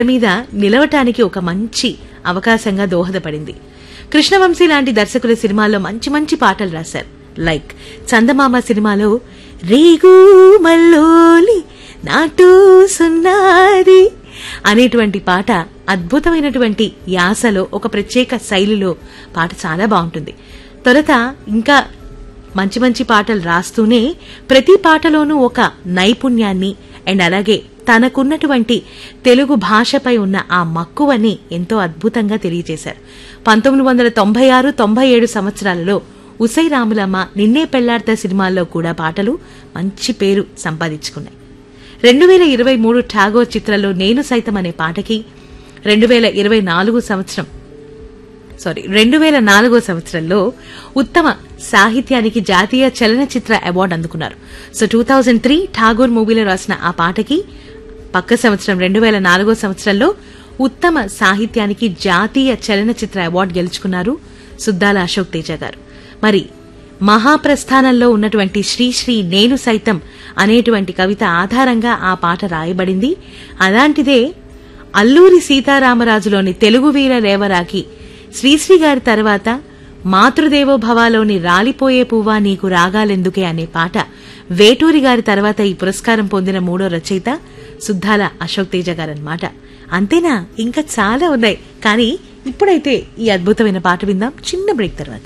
మీద నిలవటానికి ఒక మంచి అవకాశంగా దోహదపడింది కృష్ణవంశీ లాంటి దర్శకుల సినిమాల్లో మంచి మంచి పాటలు రాశారు లైక్ చందమామ సినిమాలో రేగు మల్లోలి నాటు సున్నాది అనేటువంటి పాట అద్భుతమైనటువంటి యాసలో ఒక ప్రత్యేక శైలిలో పాట చాలా బాగుంటుంది తొలుత ఇంకా మంచి మంచి పాటలు రాస్తూనే ప్రతి పాటలోనూ ఒక నైపుణ్యాన్ని అండ్ అలాగే తనకున్నటువంటి తెలుగు భాషపై ఉన్న ఆ మక్కువని ఎంతో అద్భుతంగా తెలియజేశారు పంతొమ్మిది వందల తొంభై ఆరు తొంభై ఏడు సంవత్సరాలలో ఉసై రాములమ్మ నిన్నే పెళ్లాడతా సినిమాల్లో కూడా పాటలు మంచి పేరు సంపాదించుకున్నాయి రెండు వేల ఇరవై మూడు ఠాగోర్ చిత్రంలో నేను సైతం అనే పాటకి రెండు వేల ఇరవై నాలుగు సంవత్సరం సారీ రెండు వేల నాలుగో సంవత్సరంలో ఉత్తమ సాహిత్యానికి జాతీయ చలనచిత్ర అవార్డు అందుకున్నారు so two thousand three Tagore మూవీలో రాసిన ఆ పాటకి పక్క సంవత్సరం రెండు వేల నాలుగో సంవత్సరంలో ఉత్తమ సాహిత్యానికి జాతీయ చలనచిత్ర అవార్డు గెలుచుకున్నారు సుద్దాల అశోక్ తేజ గారు మరి మహాప్రస్థానంలో ఉన్నటువంటి శ్రీశ్రీ నేను సైతం అనేటువంటి కవిత ఆధారంగా ఆ పాట రాయబడింది అలాంటిదే అల్లూరి సీతారామరాజులోని తెలుగు వీర రేవరాకి శ్రీశ్రీ గారి తర్వాత మాతృదేవోభవాలోని రాలిపోయే పువ్వా నీకు రాగాలెందుకే అనే పాట వేటూరి గారి తర్వాత ఈ పురస్కారం పొందిన మూడో రచయిత సుద్దాల అశోక్ తేజ గారన్నమాట అంతేనా ఇంకా చాలా ఉన్నాయి కానీ ఇప్పుడైతే ఈ అద్భుతమైన పాట విందాం చిన్న బ్రేక్ తర్వాత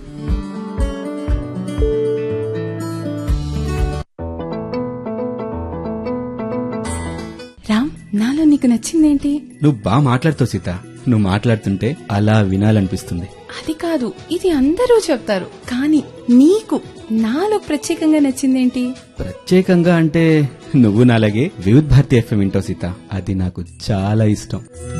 రామ్ నాలో నీకు నచ్చిందేంటి నువ్వు బాగా మాట్లాడుతావు సీత నువ్వు మాట్లాడుతుంటే అలా వినాలనిపిస్తుంది అది కాదు ఇది అందరూ చెప్తారు కానీ నీకు నాలో ప్రత్యేకంగా నచ్చిందేంటి ప్రత్యేకంగా అంటే నువ్వు నాలాగే వివిధ్ భారతి ఎఫ్ఎం వింటావు సీత అది నాకు చాలా ఇష్టం